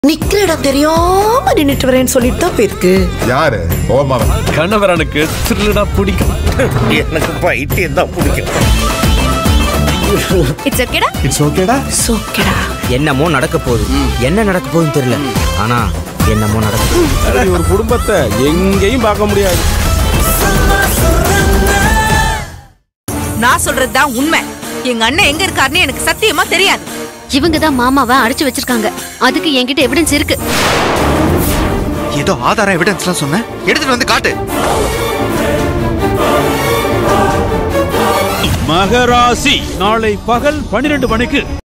நிக்கிற இடம் தெரியாம நின்னுட்டு வரேன்னு சொல்லிட்டு தான் போயிருக்கு யாரு ஓமாவன் கணவரனுக்கு திருடா பிடிக்கும் எனக்கு பைத்தியம் தான் பிடிக்கும் இட்ஸ் ஓகேடா இட்ஸ் ஓகேடா சோக்கடா என்னமோ நடக்க போகுது என்ன நடக்க போகுதுன்னு தெரியல ஆனா என்னமோ நடக்க போகுது. ஒரு குடும்பத்தை எங்கேயும் பார்க்க முடியாது நான் சொல்றது தான் உண்மை எங்க அண்ணன் எங்க இருக்காருன்னு எனக்கு சத்தியமா தெரியாது இவங்க தான் மாமாவை அடிச்சு வச்சிருக்காங்க அதுக்கு என்கிட்ட எவிடன்ஸ் இருக்கு ஏதோ ஆதாரம் எவிடன்ஸ்லாம் சொன்னேன் எடுத்துட்டு வந்து காட்டு மகராசி நாளை பகல் பன்னிரண்டு மணிக்கு